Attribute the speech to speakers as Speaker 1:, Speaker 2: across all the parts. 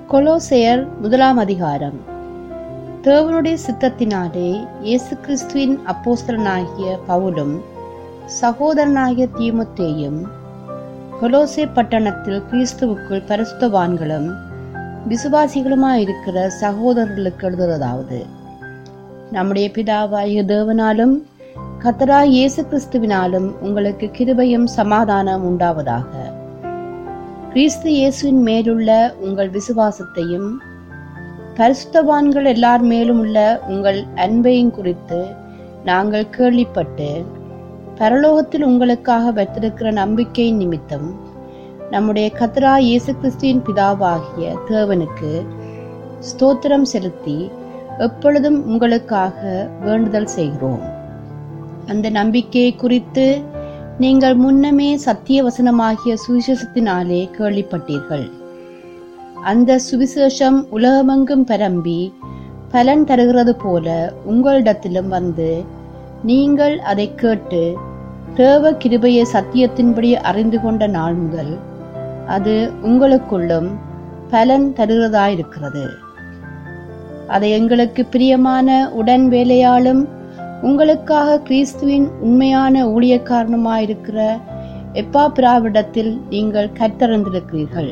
Speaker 1: கொலோசையர் முதலாம் அதிகாரம் தேவனுடைய சித்தத்தினாலே இயேசு கிறிஸ்துவின் அப்போஸ்தலனாகிய பவுலும் சகோதரனாகிய தீமோத்தேயும் கொலோசே பட்டணத்தில் கிறிஸ்துவுக்குள் பரிசுத்தவான்களும் விசுவாசிகளுமாயிருக்கிற சகோதரர்களுக்கு எழுதுவதாவது நம்முடைய பிதாவாகிய தேவனாலும் கத்தராய் இயேசு கிறிஸ்துவினாலும் உங்களுக்கு கிருபையும் சமாதானம் உண்டாவதாக கிறிஸ்து இயேசுவின் மேலுள்ள உங்கள் விசுவாசத்தையும் பரிசுத்தவான்கள் எல்லார் மேலும் உள்ள உங்கள் அன்பையும் குறித்து நாங்கள் கேள்விப்பட்டு பரலோகத்தில் உங்களுக்காக வைத்திருக்கிற நம்பிக்கை நிமித்தம் நம்முடைய கத்ரா இயேசு கிறிஸ்துவின் பிதாவாகிய தேவனுக்கு ஸ்தோத்திரம் செலுத்தி எப்பொழுதும் உங்களுக்காக வேண்டுதல் செய்கிறோம் அந்த நம்பிக்கையை குறித்து நீங்கள் முன்னமே சத்திய வசனமாகிய சுவிசேஷத்தினாலே கேள்விப்பட்டீர்கள் அந்த சுவிசேஷம் உலகமெங்கும் பரம்பி பலன் தருகிறது போல உங்களிடத்திலும் வந்து நீங்கள் அதை கேட்டு தேவ கிருபையை சத்தியத்தின்படி அறிந்து கொண்ட நாள் முதல் அது உங்களுக்குள்ளும் பலன் தருகிறதாயிருக்கிறது அதை எங்களுக்கு பிரியமான உடன் வேலையாலும் உங்களுக்காக கிறிஸ்துவின் உண்மையான ஊழியக்காரனுமாயிருக்கிற எப்பாபிராவிடத்தில் நீங்கள் கற்றறிந்திருக்கிறீர்கள்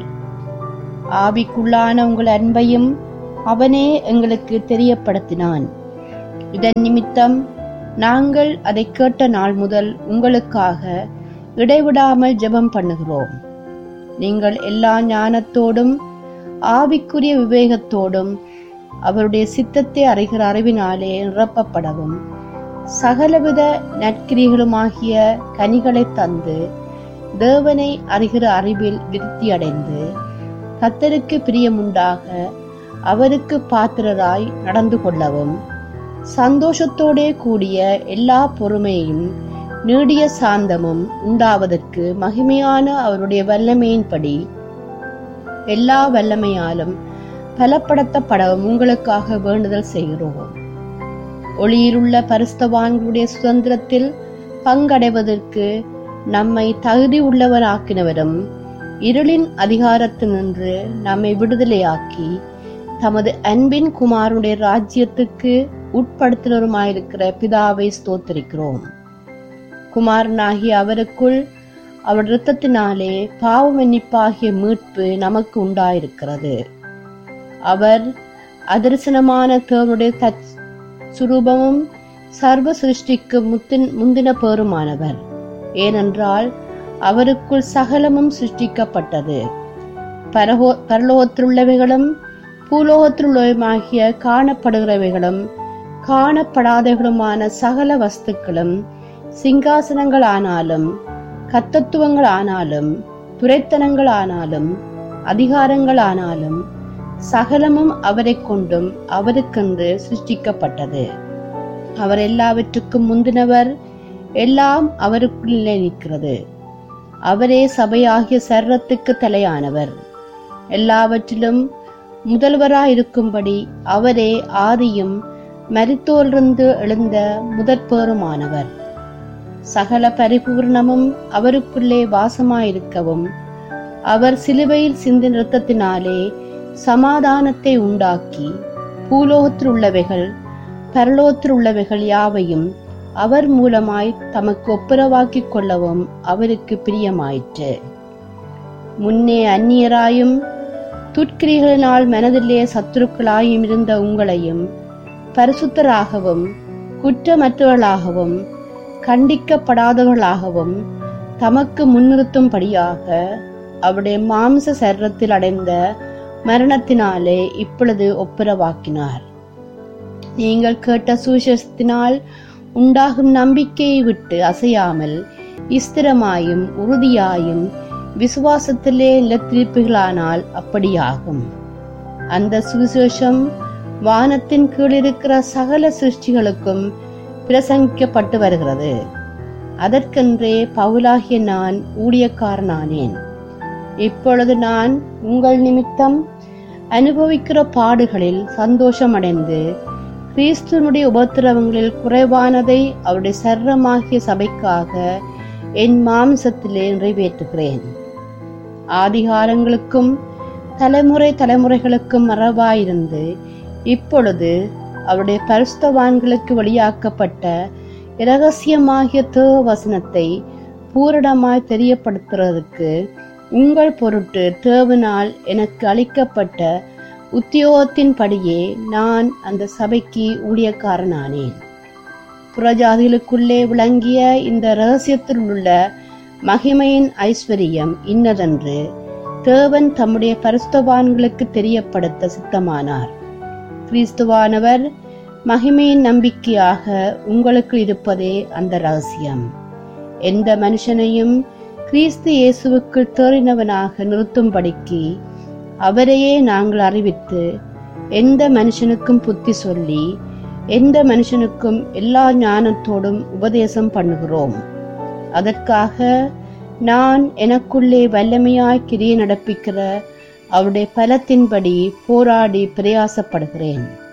Speaker 1: ஆவிக்குள்ளான உங்கள் அன்பையும் அவனே எங்களுக்கு தெரியப்படுத்தினான் இதன் நிமித்தம் நாங்கள் அதை கேட்ட நாள் முதல் உங்களுக்காக இடைவிடாமல் ஜெபம் பண்ணுகிறோம் நீங்கள் எல்லா ஞானத்தோடும் ஆவிக்குரிய விவேகத்தோடும் அவருடைய சித்தத்தை அறிகிற அறிவினாலே நிரப்பப்படவும் சகலவித நற்கிரிகளுமாகிய கனிகளை தந்து தேவனை அறிகிற அறிவில் விருத்தியடைந்து கத்தருக்கு பிரியமுண்டாக அவருக்கு பாத்திரராய் நடந்து கொள்ளவும் சந்தோஷத்தோடே கூடிய எல்லா பொறுமையும் நீடிய சாந்தமும் உண்டாவதற்கு மகிமையான அவருடைய வல்லமையின்படி எல்லா வல்லமையாலும் பலப்படுத்தப்படவும் உங்களுக்காக வேண்டுதல் செய்கிறோம் ஒளியிலுள்ள பரிஸ்தவான்களுடைய சுதந்திரத்தில் பங்கடைவதற்கு நம்மை தகுதி உள்ளவராக்கினவரும் இருளின் அதிகாரத்தினின்று நம்மை விடுதலையாக்கி தமது அன்பின் குமாரனுடைய ராஜ்யத்துக்கு உட்படுத்தினருமாயிருக்கிற பிதாவை ஸ்தோத்தரிக்கிறோம் குமாரனாகிய அவருக்குள் அவர் இரத்தத்தினாலே பாவ மன்னிப்பாகிய மீட்பு நமக்கு உண்டாயிருக்கிறது அவர் அதர்சனமான தேவனுடைய தச் சுரூபமும் சர்வ சிருஷ்டிக்கு முத்தின் முந்தின பேருமானவர் ஏனென்றால் அவருக்குள் சகலமும் சிருஷ்டிக்கப்பட்டது பரகோ பரலோகத்திலுள்ளவைகளும் பூலோகத்திலுள்ளவையுமாகிய காணப்படுகிறவைகளும் காணப்படாதவைகளுமான சகல வஸ்துக்களும் சிங்காசனங்கள் ஆனாலும் கத்தத்துவங்கள் ஆனாலும் துரைத்தனங்கள் ஆனாலும் அதிகாரங்கள் ஆனாலும் சகலமும் அவரை கொண்டும் அவருக்கென்று சிருஷ்டிக்கப்பட்டது அவர் எல்லாவற்றுக்கும் முந்தினவர் எல்லாம் அவருக்குள்ளே நிற்கிறது அவரே சபையாகிய சர்வத்துக்கு தலையானவர் எல்லாவற்றிலும் முதல்வராயிருக்கும்படி அவரே ஆதியும் மரித்தோரிருந்து எழுந்த முதற்பேருமானவர் சகல பரிபூர்ணமும் அவருக்குள்ளே வாசமாயிருக்கவும் அவர் சிலுவையில் சிந்தின இரத்தத்தினாலே சமாதானத்தை உண்டாக்கி பூலோகத்தில் உள்ளவைகள் பரலோகத்தில் உள்ளவைகள் யாவையும் அவர் மூலமாய் தமக்கு ஒப்புரவாக்கிக் கொள்ளவும் அவருக்கு பிரியமாயிற்று முன்னே அந்நியராயும் துட்கிரிகளினால் மனதிலே சத்துருக்களாயும் இருந்த உங்களையும் பரிசுத்தராகவும் குற்றமற்றவர்களாகவும் கண்டிக்கப்படாதவர்களாகவும் தமக்கு முன்னிறுத்தும்படியாக அவருடைய மாம்ச சரீரத்தில் அடைந்த மரணத்தினாலே இப்பொழுது ஒப்புரவாக்கினார் நீங்கள் கேட்ட சுவிசேஷத்தினால் உண்டாகும் நம்பிக்கையை விட்டு அசையாமல் இஸ்திரமாயும் உறுதியாயும் விசுவாசத்திலே நிலத்திருப்புகளானால் அப்படியாகும் அந்த சுவிசேஷம் வானத்தின் கீழ் இருக்கிற சகல சிருஷ்டிகளுக்கும் பிரசங்கிக்கப்பட்டு வருகிறது அதற்கென்றே பவுலாகிய நான் ஊழியக்காரனானேன் இப்பொழுது நான் உங்கள் நிமித்தம் அனுபவிக்கிற பாடுகளில் சந்தோஷமடைந்து கிறிஸ்துவனுடைய உபத்திரவங்களில் குறைவானதை அவருடைய சர்வமாகிய சபைக்காக என் மாம்சத்திலே நிறைவேற்றுகிறேன் ஆதிகாரங்களுக்கும் தலைமுறை தலைமுறைகளுக்கும் மரபாயிருந்து இப்பொழுது அவருடைய பரிசுத்தவான்களுக்கு வெளியாக்கப்பட்ட இரகசியமாகிய தேவ வசனத்தை பூரணமாய் தெரியப்படுத்துறதுக்கு உங்கள் பொருட்டு தேவனால் எனக்கு அளிக்கப்பட்ட உத்தியோகத்தின்படியே நான் அந்த சபைக்கு ஊழியக்காரனானேன் புறஜாதிகளுக்குள்ளே விளங்கிய இந்த ரகசியத்தில் உள்ள மகிமையின் ஐஸ்வர்யம் இன்னதென்று தேவன் தம்முடைய பரிசுத்தவான்களுக்கு தெரியப்படுத்த சித்தமானார் கிறிஸ்துவானவர் மகிமையின் நம்பிக்கையாக உங்களுக்கு இருப்பதே அந்த ரகசியம் எந்த மனுஷனையும் கிறிஸ்து இயேசுவுக்குள் தேறினவனாக நிறுத்தும்படிக்கு அவரையே நாங்கள் அறிவித்து எந்த மனுஷனுக்கும் புத்தி சொல்லி எந்த மனுஷனுக்கும் எல்லா ஞானத்தோடும் உபதேசம் பண்ணுகிறோம் அதற்காக நான் எனக்குள்ளே வல்லமையாய் கிரியை நடப்பிக்கிற அவருடைய பலத்தின்படி போராடி பிரயாசப்படுகிறேன்